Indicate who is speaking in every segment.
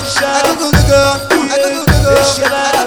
Speaker 1: عشان الشباب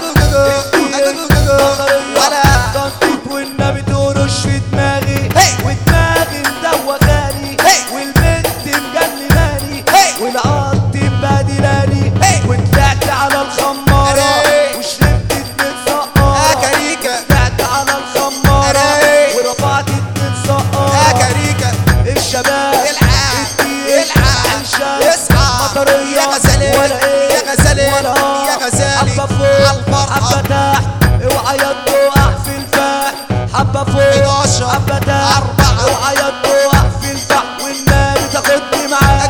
Speaker 2: ولا
Speaker 1: تنطيط والنبي ترش في دماغي
Speaker 2: هي.
Speaker 1: ودماغي مدوخاني
Speaker 2: هي.
Speaker 1: والبنت مجنناني
Speaker 2: هي.
Speaker 1: والعط مبهدلاني
Speaker 2: هي.
Speaker 1: وطلعت على الخمارة
Speaker 2: أري.
Speaker 1: وشربت اتنين سقارة
Speaker 2: كاريكا
Speaker 1: طلعت على الخمارة
Speaker 2: أري.
Speaker 1: ورفعت اتنين
Speaker 2: يا
Speaker 1: سقارة
Speaker 2: كاريكا
Speaker 1: الشباب
Speaker 2: العب
Speaker 1: الدين
Speaker 2: العب
Speaker 1: عشان
Speaker 2: اصحى
Speaker 1: مطرية
Speaker 2: يا غزالي
Speaker 1: ولا ايه
Speaker 2: يا غزالي
Speaker 1: ولا
Speaker 2: يا غزالي
Speaker 1: حبة فوق
Speaker 2: عالفرحة
Speaker 1: حبة تحت اوعى يا تقع في الفح حبة فوق
Speaker 2: 11
Speaker 1: حبة تحت
Speaker 2: أربعة.
Speaker 1: اوعى يا تقع في الفح والنبي تاخدني معاك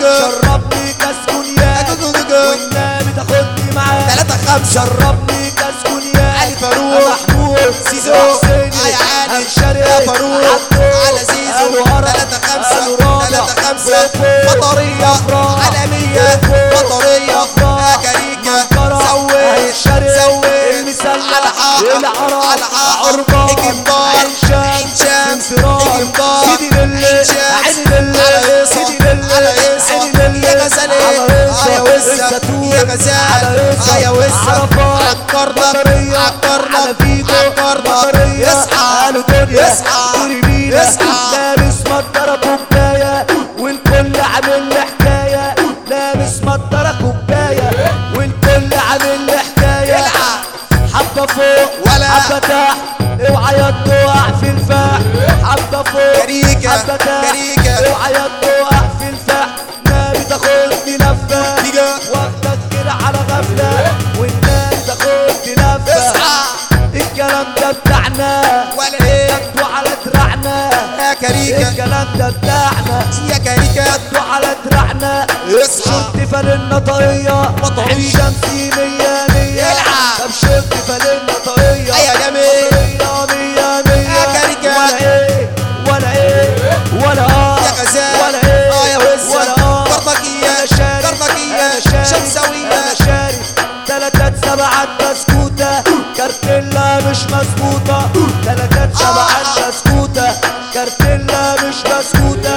Speaker 1: شربني كاس كونياك والنبي تاخدني معاك
Speaker 2: ثلاثة خمسة
Speaker 1: شربني كاس كونياك
Speaker 2: علي فاروق
Speaker 1: محمود
Speaker 2: سيزو
Speaker 1: حسيني
Speaker 2: علي عادل
Speaker 1: هنشري
Speaker 2: يا فاروق
Speaker 1: عبدو
Speaker 2: على زيزو
Speaker 1: قالوا هرب
Speaker 2: ثلاثة خمسة
Speaker 1: قالوا رابع
Speaker 2: ثلاثة خمسة
Speaker 1: وفوق
Speaker 2: مطرية
Speaker 1: أفراح
Speaker 2: عالمية
Speaker 1: وفوق
Speaker 2: مطرية
Speaker 1: أفراح
Speaker 2: يا كاريكا
Speaker 1: منكرة
Speaker 2: زود
Speaker 1: الشرق
Speaker 2: زود
Speaker 1: المسلح
Speaker 2: على حاحة
Speaker 1: العرب
Speaker 2: على حاحة
Speaker 1: عربان
Speaker 2: إجمبار
Speaker 1: عشان
Speaker 2: عشان
Speaker 1: انفراد
Speaker 2: إجمبار
Speaker 1: سيدي للي
Speaker 2: عشان
Speaker 1: عيني للي
Speaker 2: على هيصة
Speaker 1: سيدي للي
Speaker 2: على هيصة
Speaker 1: عيني للي
Speaker 2: يا غزالي
Speaker 1: على
Speaker 2: آه يا
Speaker 1: هيصة
Speaker 2: وسة
Speaker 1: الزيتون
Speaker 2: يا غزال
Speaker 1: على هيصة
Speaker 2: آه يا وسة
Speaker 1: عرفات
Speaker 2: عكرنا
Speaker 1: مطرية
Speaker 2: عكرنا
Speaker 1: على فيكو
Speaker 2: عكرنا
Speaker 1: مطرية
Speaker 2: يصحى
Speaker 1: قالوا دنيا
Speaker 2: يصحى
Speaker 1: دوري بينا
Speaker 2: يصحى
Speaker 1: لابس مطرة كوباية والكل عامل لي حكاية لابس مطرة كوباية والكل عامل لي حكاية
Speaker 2: العب.
Speaker 1: حبة فوق
Speaker 2: ولا.
Speaker 1: حبة تحت اوعى يا تقع في الفح حبة فوق
Speaker 2: كاريكا،
Speaker 1: حبة تحت
Speaker 2: كاريكا.
Speaker 1: اوعى يا تقع في الفح نبي تاخدني لفة
Speaker 2: تيجا.
Speaker 1: واخدك كده على غفلة والنبي تاخدني لفة
Speaker 2: اصحى
Speaker 1: الكلام ده بتاعنا
Speaker 2: ولا ايه
Speaker 1: كتبوا على دراعنا
Speaker 2: يا كاريكا
Speaker 1: الكلام ده بتاعنا
Speaker 2: يا كاريكا
Speaker 1: كتبوا على دراعنا
Speaker 2: اصحى
Speaker 1: شفت فانلة طرية
Speaker 2: مطرية.
Speaker 1: عين شمسي مية مية
Speaker 2: العب.
Speaker 1: طب شفت فانلة طرية
Speaker 2: أيوة يا جميل.
Speaker 1: مطرية مية مية
Speaker 2: يا كاريكا.
Speaker 1: ولا ايه ولا ايه ولا اه
Speaker 2: يا غزال
Speaker 1: ولا ايه
Speaker 2: اه يا وسة
Speaker 1: ولا اه
Speaker 2: كربكية
Speaker 1: أنا شاري
Speaker 2: كربكية
Speaker 1: أنا شاري
Speaker 2: شمساوية
Speaker 1: أنا شاري تلاتات سبعات بسكوتة كارتيلا مش مظبوطة تلاتات سبعات بسكوتة كارتيلا مش بسكوتة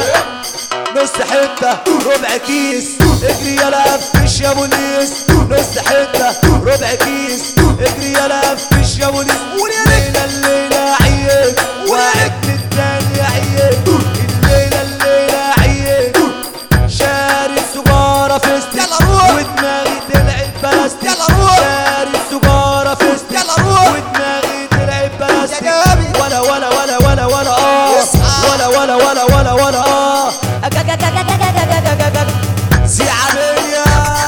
Speaker 1: نص حتة ربع كيس اجري يلا قفش يا بوليس نص حتة ربع كيس اجري يلا قفش يا بوليس الليلة الليلة عيد وعدت التاني عيد الليلة الليلة عيد شاري السجارة فيستك
Speaker 2: يلا روح.
Speaker 1: ودماغي طلعت بلاستيك
Speaker 2: يلا روح.
Speaker 1: شاري السجارة فيستك
Speaker 2: يلا روح.
Speaker 1: ودماغي طلعت بلاستيك
Speaker 2: يا جابر.
Speaker 1: ولا ولا ولا ولا ولا اه
Speaker 2: اصحى.
Speaker 1: ولا ولا ولا ولا ولا اه زعبية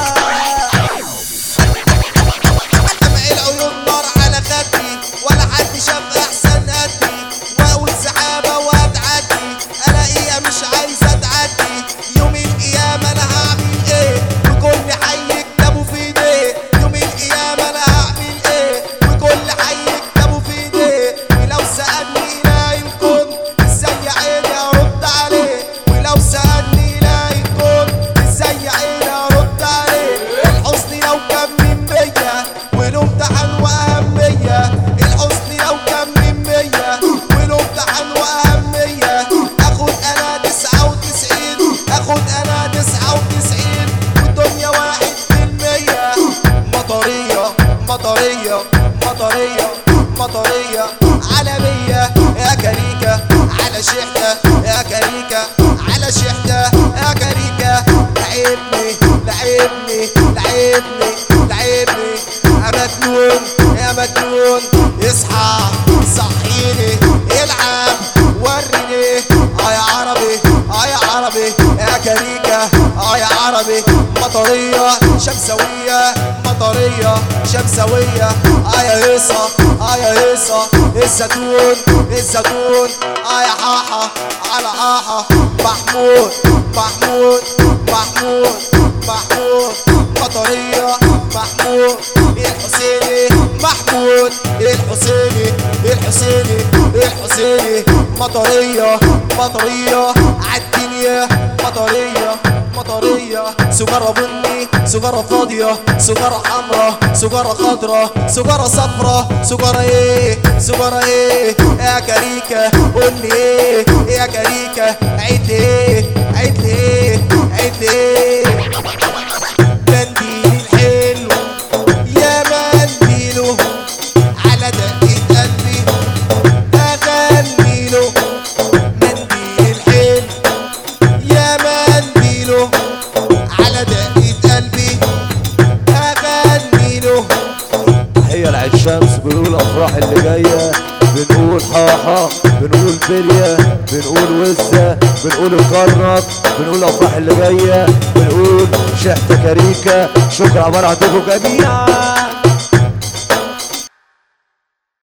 Speaker 2: دمع العيون نار على خدي ولا حد شاف احسن قدي واقول سحابه وهتعدي الاقيها مش عايزه تعدي يوم القيامه انا هعمل ايه وكل حي يكتبوا في ايديه يوم القيامه انا هعمل ايه وكل حي يكتبوا في ايديه ولو سالني نايم كنت ازاي عيني ارد عليه ولو سالني نايم كنت ازاي عيني ارد عليه الحزن لو كان من مية وله امتحان واهمية الحزن لو كان من مية وله امتحان واهمية اخد انا تسعة وتسعين اخد انا تسعة وتسعين والدنيا واحد في المية مطرية مطرية مطرية مطرية عالمية يا كاريكا على شحتة يا كاريكا على شحتة يا كاريكا لعبني لعبني لعبني لعبني يا مجنون يا مجنون اصحى صحيني العب وريني اه يا عربي اه يا عربي يا كاريكا اه يا عربي مطرية شمسوية مطرية شمسوية اه يا هيصة اه يا هيصة الزيتون الزيتون اه يا حاحة على حاحة محمود محمود محمود محمود مطرية محمود الحسيني محمود الحسيني الحسيني الحسيني مطرية مطرية عالدنيا مطرية مطرية سجارة بني سجارة فاضية سجارة حمرا سجارة خضرا سجارة صفرا سجارة ايه سجارة ايه يا كاريكا قول لي ايه يا كاريكا عيد لي ايه عيد لي ايه عيد لي ايه كان دي
Speaker 1: الشمس بنقول الافراح اللي جايه بنقول حاحة بنقول بلية بنقول وزة بنقول الكرنك بنقول الافراح اللي جايه بنقول شحتة كاريكا شكرا عبارة عندكم جميعا